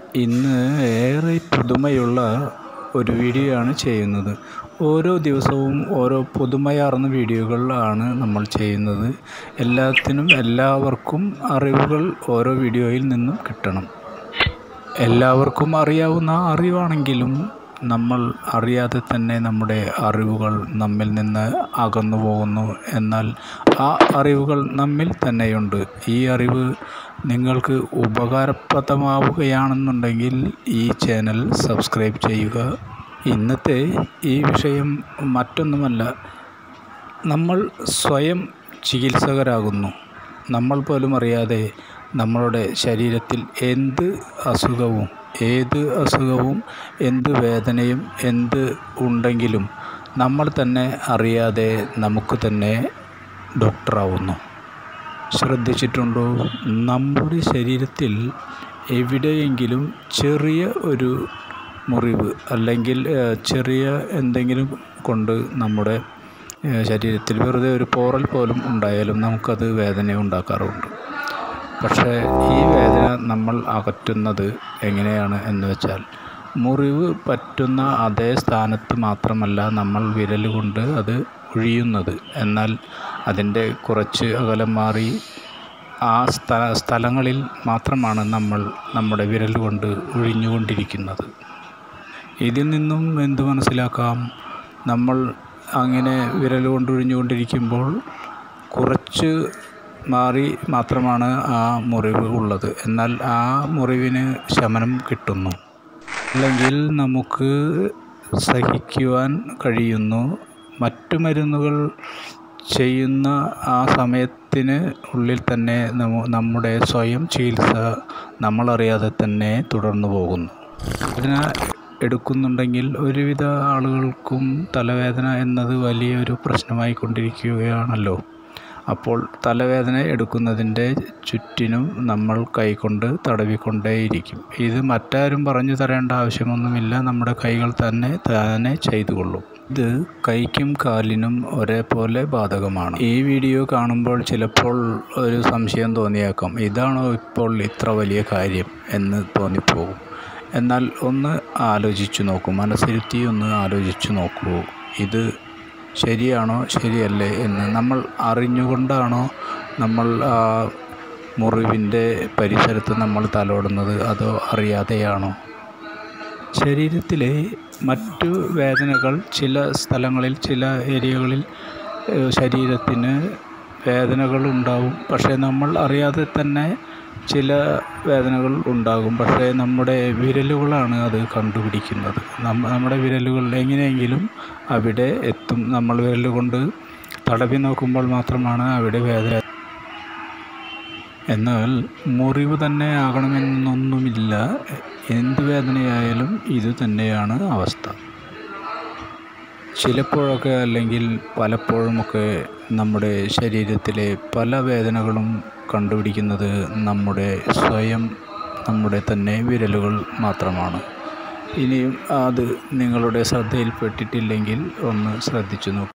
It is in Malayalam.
ഇന്ന് ഏറെ പുതുമയുള്ള ഒരു വീഡിയോ ആണ് ചെയ്യുന്നത് ഓരോ ദിവസവും ഓരോ പുതുമയാർന്ന വീഡിയോകൾ ആണ് നമ്മൾ ചെയ്യുന്നത് എല്ലാത്തിനും എല്ലാവർക്കും അറിവുകൾ ഓരോ വീഡിയോയിൽ നിന്നും കിട്ടണം എല്ലാവർക്കും അറിയാവുന്ന അറിവാണെങ്കിലും നമ്മൾ അറിയാതെ തന്നെ നമ്മുടെ അറിവുകൾ നമ്മിൽ നിന്ന് അകന്നു പോകുന്നു എന്നാൽ ആ അറിവുകൾ നമ്മിൽ തന്നെയുണ്ട് ഈ അറിവ് നിങ്ങൾക്ക് ഉപകാരപ്രദമാവുകയാണെന്നുണ്ടെങ്കിൽ ഈ ചാനൽ സബ്സ്ക്രൈബ് ചെയ്യുക ഇന്നത്തെ ഈ വിഷയം മറ്റൊന്നുമല്ല നമ്മൾ സ്വയം ചികിത്സകരാകുന്നു നമ്മൾ പോലും അറിയാതെ നമ്മളുടെ ശരീരത്തിൽ എന്ത് അസുഖവും ഏത് അസുഖവും എന്ത് വേദനയും എന്ത് ഉണ്ടെങ്കിലും നമ്മൾ തന്നെ അറിയാതെ നമുക്ക് തന്നെ ഡോക്ടറാവുന്നു ശ്രദ്ധിച്ചിട്ടുണ്ടോ നമ്മുടെ ശരീരത്തിൽ എവിടെയെങ്കിലും ചെറിയ ഒരു മുറിവ് അല്ലെങ്കിൽ ചെറിയ എന്തെങ്കിലും കൊണ്ട് നമ്മുടെ ശരീരത്തിൽ വെറുതെ ഒരു പോറൽ പോലും ഉണ്ടായാലും നമുക്കത് വേദന ഉണ്ടാക്കാറുണ്ട് പക്ഷേ ഈ വേദന നമ്മൾ അകറ്റുന്നത് എങ്ങനെയാണ് എന്ന് വെച്ചാൽ മുറിവ് പറ്റുന്ന അതേ സ്ഥാനത്ത് മാത്രമല്ല നമ്മൾ വിരൽ കൊണ്ട് അത് ഒഴിയുന്നത് എന്നാൽ അതിൻ്റെ കുറച്ച് അകലം മാറി ആ സ്ഥല സ്ഥലങ്ങളിൽ മാത്രമാണ് നമ്മൾ നമ്മുടെ വിരൽ കൊണ്ട് ഒഴിഞ്ഞുകൊണ്ടിരിക്കുന്നത് ഇതിൽ നിന്നും എന്ത് മനസ്സിലാക്കാം നമ്മൾ അങ്ങനെ വിരൽ കൊണ്ട് ഒഴിഞ്ഞുകൊണ്ടിരിക്കുമ്പോൾ കുറച്ച് മാറി മാത്രമാണ് ആ മുറിവ് ഉള്ളത് എന്നാൽ ആ മുറിവിന് ശമനം കിട്ടുന്നു അല്ലെങ്കിൽ നമുക്ക് സഹിക്കുവാൻ കഴിയുന്നു മറ്റു മരുന്നുകൾ ചെയ്യുന്ന ആ സമയത്തിന് ഉള്ളിൽ തന്നെ നമ്മുടെ സ്വയം ചികിത്സ നമ്മളറിയാതെ തന്നെ തുടർന്നു പോകുന്നു വേദന എടുക്കുന്നുണ്ടെങ്കിൽ ഒരുവിധ ആളുകൾക്കും തലവേദന എന്നത് വലിയൊരു പ്രശ്നമായി കൊണ്ടിരിക്കുകയാണല്ലോ അപ്പോൾ തലവേദന എടുക്കുന്നതിൻ്റെ ചുറ്റിനും നമ്മൾ കൈകൊണ്ട് തടവിക്കൊണ്ടേയിരിക്കും ഇത് മറ്റാരും പറഞ്ഞു തരേണ്ട ആവശ്യമൊന്നുമില്ല നമ്മുടെ കൈകൾ തന്നെ തന്നെ ചെയ്തുകൊള്ളും ഇത് കൈക്കും കാലിനും ഒരേപോലെ ബാധകമാണ് ഈ വീഡിയോ കാണുമ്പോൾ ചിലപ്പോൾ ഒരു സംശയം തോന്നിയേക്കാം ഇതാണോ ഇപ്പോൾ ഇത്ര വലിയ കാര്യം എന്ന് തോന്നിപ്പോകും എന്നാൽ ഒന്ന് ആലോചിച്ചു നോക്കൂ മനസ്സിരുത്തി ഒന്ന് ആലോചിച്ചു നോക്കൂ ഇത് ശരിയാണോ ശരിയല്ലേ എന്ന് നമ്മൾ അറിഞ്ഞുകൊണ്ടാണോ നമ്മൾ ആ മുറിവിൻ്റെ പരിസരത്ത് നമ്മൾ തലോടുന്നത് അതോ അറിയാതെയാണോ ശരീരത്തിലെ മറ്റു വേദനകൾ ചില സ്ഥലങ്ങളിൽ ചില ഏരിയകളിൽ ശരീരത്തിന് വേദനകൾ ഉണ്ടാവും പക്ഷേ നമ്മൾ അറിയാതെ തന്നെ ചില വേദനകൾ ഉണ്ടാകും പക്ഷേ നമ്മുടെ വിരലുകളാണ് അത് കണ്ടുപിടിക്കുന്നത് നമ്മുടെ വിരലുകൾ എങ്ങനെയെങ്കിലും അവിടെ എത്തും നമ്മൾ വിരൽ കൊണ്ട് തടവി നോക്കുമ്പോൾ മാത്രമാണ് അവിടെ വേദന എന്നാൽ മുറിവ് തന്നെ ആകണമെന്നൊന്നുമില്ല എന്ത് വേദനയായാലും ഇത് തന്നെയാണ് അവസ്ഥ ചിലപ്പോഴൊക്കെ അല്ലെങ്കിൽ പലപ്പോഴുമൊക്കെ നമ്മുടെ ശരീരത്തിലെ പല വേദനകളും കണ്ടുപിടിക്കുന്നത് നമ്മുടെ സ്വയം നമ്മുടെ തന്നെ വിരലുകൾ മാത്രമാണ് ഇനിയും അത് നിങ്ങളുടെ ശ്രദ്ധയിൽപ്പെട്ടിട്ടില്ലെങ്കിൽ ഒന്ന് ശ്രദ്ധിച്ചു നോക്കൂ